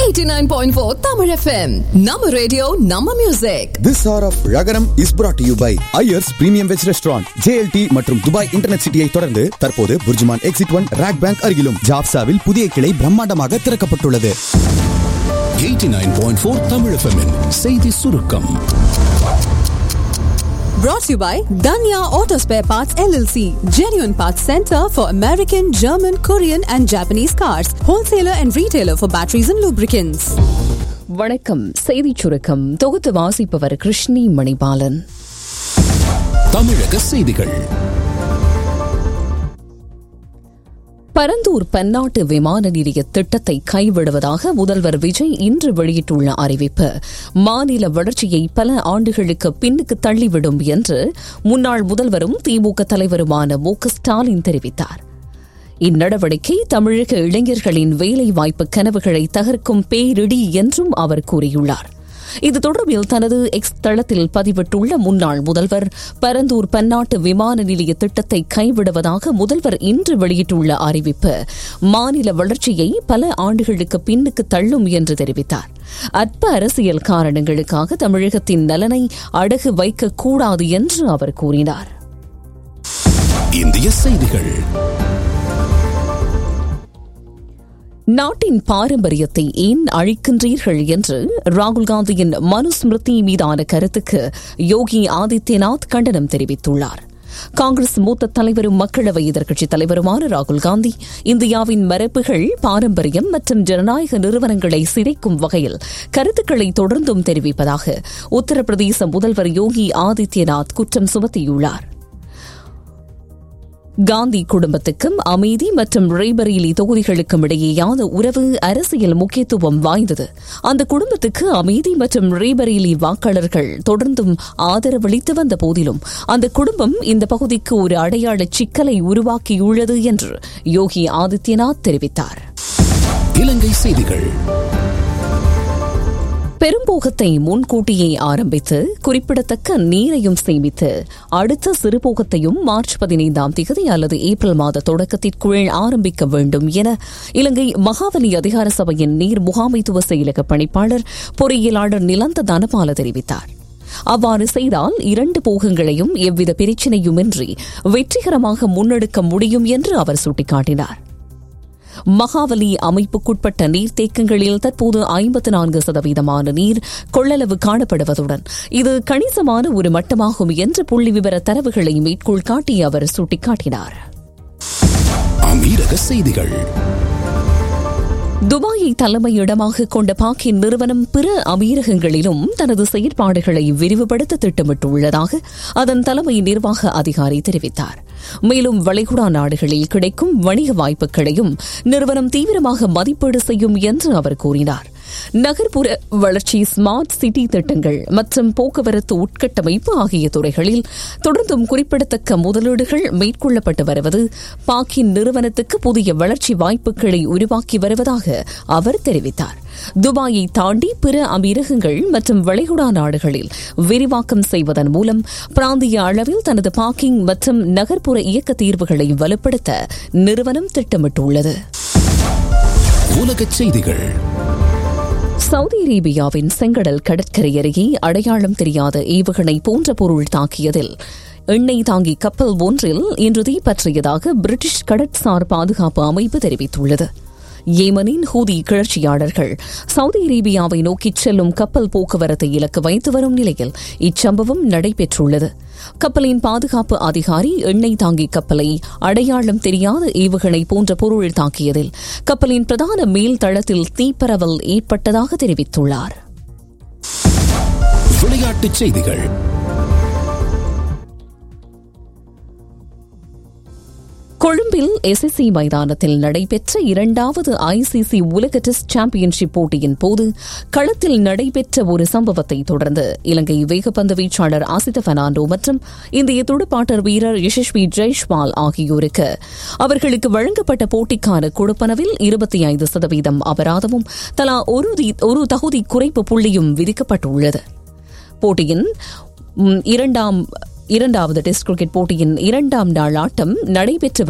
89.4 Tamil FM. Nama radio, Nama music. This hour of Ragaram is brought to you by Ayers Premium Veg Restaurant, JLT மற்றும் Dubai internet சிட்டியை தொடர்ந்து தற்போது BurJuman exit one RAK bank அருகிலும் ஜாப்சாவில் புதிய கிளை பிரம்மாண்டமாக திறக்கப்பட்டுள்ளது 89.4 Tamil FM -இன் செய்தி சுருக்கம் Brought to you by Danya Auto Spare Parts LLC. Genuine Parts Center for American, German, Korean and Japanese cars. Wholesaler and retailer for batteries and lubricants. வணக்கம் செய்திச் சுருக்கம் தொகுத்து வாசிப்பவர் கிருஷ்ணி மணிபாலன் தமிழக செய்திகள் பரந்தூர் பன்னாட்டு விமான நிலைய திட்டத்தை கைவிடுவதாக முதல்வர் விஜய் இன்று வெளியிட்டுள்ள அறிவிப்பு மாநில வளர்ச்சியை பல ஆண்டுகளுக்கு பின்னுக்கு தள்ளிவிடும் என்று முன்னாள் முதல்வரும் திமுக தலைவருமான மு க ஸ்டாலின் தெரிவித்தார் இந்நடவடிக்கை தமிழக இளைஞர்களின் வேலைவாய்ப்பு கனவுகளை தகர்க்கும் பேரிடி என்றும் அவர் கூறியுள்ளார் இது தொடர்பில் தனது எக்ஸ் தளத்தில் பதிவிட்டுள்ள முன்னாள் முதல்வர் பரந்தூர் பன்னாட்டு விமான நிலைய திட்டத்தை கைவிடுவதாக முதல்வர் இன்று வெளியிட்டுள்ள அறிவிப்பு மாநில வளர்ச்சியை பல ஆண்டுகளுக்கு பின்னுக்கு தள்ளும் என்று தெரிவித்தார் அற்ப அரசியல் காரணங்களுக்காக தமிழகத்தின் நலனை அடகு வைக்கக்கூடாது என்று அவர் கூறினார் இந்திய செய்திகள் நாட்டின் பாரம்பரியத்தை ஏன் அழிக்கின்றீர்கள் என்று ராகுல் காந்தியின் மனுஸ்மிருதி மீதான கருத்துக்கு யோகி ஆதித்யநாத் கண்டனம் தெரிவித்துள்ளார் காங்கிரஸ் மூத்த தலைவரும் மக்களவை எதிர்க்கட்சித் தலைவருமான ராகுல் காந்தி இந்தியாவின் மரபுகள் பாரம்பரியம் மற்றும் ஜனநாயக நிறுவனங்களை சிதைக்கும் வகையில் கருத்துக்களை தொடர்ந்தும் தெரிவிப்பதாக உத்தரப்பிரதேச முதல்வர் யோகி ஆதித்யநாத் குற்றம் சுமத்தியுள்ளார் காந்தி குடும்பத்துக்கும் அமைதி மற்றும் ரேபரேலி தொகுதிகளுக்கும் இடையேயான உறவு அரசியல் முக்கியத்துவம் வாய்ந்தது அந்த குடும்பத்துக்கு அமைதி மற்றும் ரேபரேலி வாக்காளர்கள் தொடர்ந்தும் ஆதரவளித்து வந்த போதிலும் அந்த குடும்பம் இந்த பகுதிக்கு ஒரு அடையாள சிக்கலை உருவாக்கியுள்ளது என்று யோகி ஆதித்யநாத் தெரிவித்தார் இலங்கை செய்திகள் பெரும்போகத்தை முன்கூட்டியே ஆரம்பித்து குறிப்பிடத்தக்க நீரையும் சேமித்து அடுத்த சிறுபோகத்தையும் மார்ச் பதினைந்தாம் தேதி அல்லது ஏப்ரல் மாத தொடக்கத்திற்குள் ஆரம்பிக்க வேண்டும் என இலங்கை மகாவலி அதிகார சபையின் நீர் முகாமைத்துவ செயலக பணிப்பாளர் பொறியியலாளர் நிலந்த தனபால தெரிவித்தார் அவ்வாறு செய்தால் இரண்டு போகங்களையும் எவ்வித பிரச்சினையுமின்றி வெற்றிகரமாக முன்னெடுக்க முடியும் என்று அவர் சுட்டிக்காட்டினார் மகாவலி அமைப்புக்குட்பட்ட நீர்த்தேக்கங்களில் தற்போது ஐம்பத்து நான்கு சதவீதமான நீர் கொள்ளளவு காணப்படுவதுடன் இது கணிசமான ஒரு மட்டமாகும் என்ற புள்ளி விவர தரவுகளை மேற்கோள் காட்டி அவர் சுட்டிக்காட்டினார் அமீரக செய்திகள் துபாயை தலைமையிடமாக கொண்ட பாக்கின் நிறுவனம் பிற அமீரகங்களிலும் தனது செயற்பாடுகளை விரிவுபடுத்த திட்டமிட்டுள்ளதாக அதன் தலைமை நிர்வாக அதிகாரி தெரிவித்தார் மேலும் வளைகுடா நாடுகளில் கிடைக்கும் வணிக வாய்ப்புகளையும் நிறுவனம் தீவிரமாக மதிப்பீடு செய்யும் என்று அவர் கூறினார் நகர்ப்புற வளர்ச்சி ஸ்மார்ட் சிட்டி திட்டங்கள் மற்றும் போக்குவரத்து உட்கட்டமைப்பு ஆகிய துறைகளில் தொடர்ந்தும் குறிப்பிடத்தக்க முதலீடுகள் மேற்கொள்ளப்பட்டு வருவது பாக்கின் நிறுவனத்துக்கு புதிய வளர்ச்சி வாய்ப்புகளை உருவாக்கி வருவதாக அவர் தெரிவித்தார் துபாயை தாண்டி பிற அமீரகங்கள் மற்றும் வளைகுடா நாடுகளில் விரிவாக்கம் செய்வதன் மூலம் பிராந்திய அளவில் தனது பார்க்கிங் மற்றும் நகர்ப்புற இயக்க தீர்வுகளை வலுப்படுத்த நிறுவனம் திட்டமிட்டுள்ளது உலகச் செய்திகள் சவுதி அரேபியாவின் செங்கடல் கடற்கரை அருகே அடையாளம் தெரியாத ஏவுகணை போன்ற பொருள் தாக்கியதில் எண்ணெய் தாங்கி கப்பல் ஒன்றில் இன்று தீப்பற்றியதாக பிரிட்டிஷ் கடற்சார் பாதுகாப்பு அமைப்பு தெரிவித்துள்ளது ஏமனின் ஹூதி கிளர்ச்சியாளர்கள் சவுதி அரேபியாவை நோக்கிச் செல்லும் கப்பல் போக்குவரத்தை இலக்கு வைத்து வரும் நிலையில் இச்சம்பவம் நடைபெற்றுள்ளது கப்பலின் பாதுகாப்பு அதிகாரி எண்ணெய் தாங்கி கப்பலை அடையாளம் தெரியாத ஏவுகணை போன்ற பொருள் தாக்கியதில் கப்பலின் பிரதான மேல் தளத்தில் தீப்பரவல் ஏற்பட்டதாக தெரிவித்துள்ளார் விளையாட்டுச் செய்திகள் கொழும்பில் எஸ்எஸ்சி மைதானத்தில் நடைபெற்ற இரண்டாவது ஐசிசி உலக டெஸ்ட் சாம்பியன்ஷிப் போட்டியின் போது களத்தில் நடைபெற்ற ஒரு சம்பவத்தை தொடர்ந்து இலங்கை வேகப்பந்து வீச்சாளர் ஆசித பெர்னாண்டோ மற்றும் இந்திய துடுப்பாட்டர் வீரர் யசஸ்வி ஜெய்ஷ்வால் ஆகியோருக்கு அவர்களுக்கு வழங்கப்பட்ட போட்டிக்கான கொடுப்பனவில் இருபத்தி ஐந்து சதவீதம் அபராதமும் தலா ஒரு தி- ஒரு தகுதி குறைப்பு புள்ளியும் விதிக்கப்பட்டுள்ளது போட்டியின் ம், இரண்டாம் இரண்டாவது டெஸ்ட் கிரிக்கெட் போட்டியின் இரண்டாம் நாள் ஆட்டம் நடைபெற்று